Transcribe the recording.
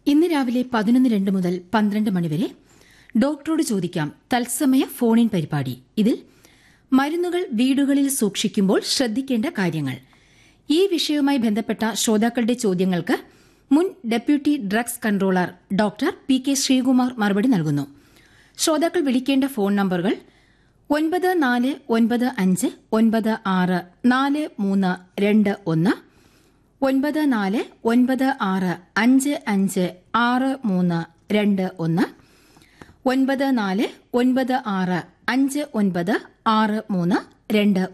ഇന്ന് രാവിലെ പതിനൊന്ന് രണ്ട് മുതൽ പന്ത്രണ്ട് മണിവരെ ഡോക്ടറോട് ചോദിക്കാം തത്സമയ ഫോണിൻ പരിപാടി ഇതിൽ മരുന്നുകൾ വീടുകളിൽ സൂക്ഷിക്കുമ്പോൾ ശ്രദ്ധിക്കേണ്ട കാര്യങ്ങൾ ഈ വിഷയവുമായി ബന്ധപ്പെട്ട ശ്രോതാക്കളുടെ ചോദ്യങ്ങൾക്ക് മുൻ deputy drugs controller doctor P K Sreekumar മറുപടി നൽകുന്നു ശ്രോതാക്കൾ വിളിക്കേണ്ട ഫോൺ നമ്പറുകൾ ഒൻപത് നാല് ഒൻപത് അഞ്ച് ഒൻപത് ആറ് നാല് മൂന്ന് രണ്ട് ഒന്ന് ഒൻപത് നാല് ഒൻപത് ആറ് അഞ്ച് അഞ്ച് ആറ് മൂന്ന് രണ്ട് ഒന്ന് ഒൻപത് നാല് ഒൻപത് ആറ് അഞ്ച് ഒൻപത് ആറ് മൂന്ന് രണ്ട്